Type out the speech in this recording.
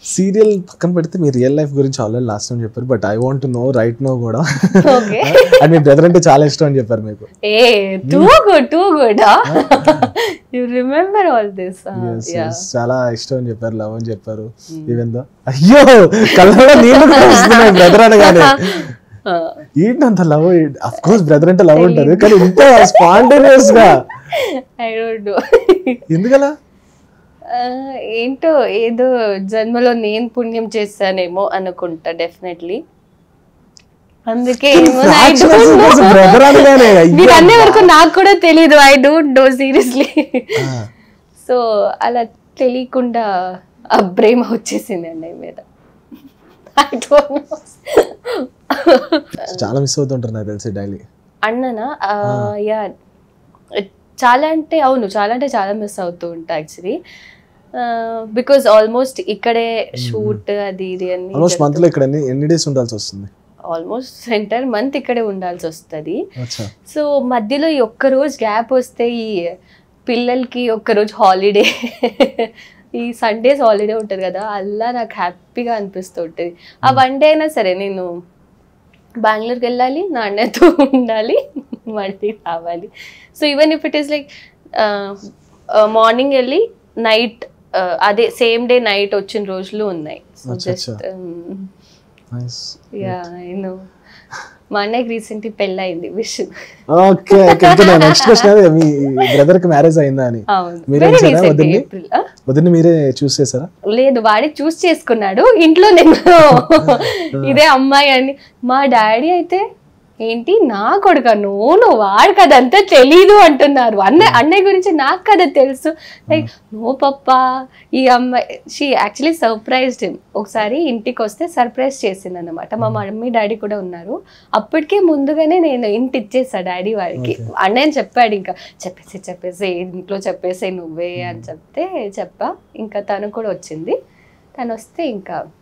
Serial పక్కన పెడితే మీ రియల్ లైఫ్ గురించి ఆల్రెడీ లాస్ట్ టైం చెప్పారు but I want know right no కూడా ఓకే అండ్ మీ బ్రదర్ అంటే చాలా ఇష్టం అని చెప్పారు మీకు ఏ too good too good you remember all this Yes, yes. చాలా ఇష్టం అని చెప్పారు లవ్ అని చెప్పారు ఈవెన్ దో అయ్యో కళ్ళలో నీళ్ళు కూడా వస్తున్నాయి బ్రదర్ అనగానే ఏంటంత లవ్ అఫ్ కోర్స్ బ్రదర్ అంటే లవ్ ఉంటది కానీ ఇంత స్పాంటేనియస్ గా ఐ డోంట్ నో ఎందుకలా ఏంటో ఏదో జన్మలో నేను పుణ్యం చేస్తానేమో అనుకుంటా డెఫినెట్లీ అందుకే బ్రదర్ అనగానే అయ్యో మీరు అనే వరకు నాకు కూడా తెలీదు I don't know seriously so అలా తెలియకుండా ఆ ప్రేమ వచ్చేసింది అన్నయ్య మీద ఐ డోంట్ నో చాలా మిస్ అవుతుంటారు నాకు తెలిసి డైలీ అన్ననా యా చాలా అంటే అవును చాలా అంటే చాలా మిస్ అవుతూ ఉంటా యాక్చువల్లీ బికాస్ ఆల్మోస్ట్ ఇక్కడే షూట్ అది ఇది అని ఆల్మోస్ట్ మంత్ లో ఇక్కడ ఎన్ని ఎన్ని డేస్ ఉండాల్సి వస్తుంది ఆల్మోస్ట్ ఎంటైర్ మంత్ ఇక్కడే ఉండాల్సి వస్తుంది అచ్చా సో మధ్యలో ఈ ఒక్క రోజు గ్యాప్ వస్తే ఈ పిల్లలకి ఒక్కరోజు హాలిడే ఈ సండేస్ హాలిడే ఉంటుంది కదా అలా నాకు హ్యాపీగా అనిపిస్తూ ఉంటుంది ఆ వన్ డే అయినా సరే నేను బెంగళూరుకి వెళ్ళాలి నా అన్నతో ఉండాలి మళ్ళీ రావాలి so even if it is like morning వెళ్ళి నైట్ అదే సేమ్ డే నైట్ వచ్చిన రోజులు ఉన్నాయి సో అచ్చా, జస్ట్ నైస్ యా నో మా అన్నయ్యకి రీసెంట్లీ పెళ్ళయింది విష్ ఓకే నెక్స్ట్ క్వశ్చన్ అదే మీ బ్రదర్ కి మ్యారేజ్ అయిందా అని అవును మీరే Very ఇచ్చారా recent, వదిన్ని? April. ఆ? వదిన మీరే చూస్ చేశారా లేదు వాడే చూస్ చేసుకున్నాడు ఇంట్లో నేను ఇదే అమ్మాయి అని మా డాడీ అయితే ఏంటి నా కొడుక నో వాడు కదంతా తెలీదు అంటున్నారు అన్నయ్య అన్నయ్య గురించి నాకు కదా తెలుసు లైక్ నో పప్పా ఈ అమ్మాయి షీ యాక్చువల్లీ సర్ప్రైజ్డ్ ఒకసారి ఇంటికి వస్తే సర్ప్రైజ్ చేసింది అనమాట మా మమ్మీ డాడీ కూడా ఉన్నారు అప్పటికే ముందుగానే నేను ఇంటి ఇచ్చేసా డాడీ వాడికి అన్నయ్య చెప్పాడు ఇంకా చెప్పేసి చెప్పేసి ఇంట్లో చెప్పేసి నువ్వే అని చెప్తే చెప్పా ఇంకా తను కూడా వచ్చింది తను వస్తే ఇంకా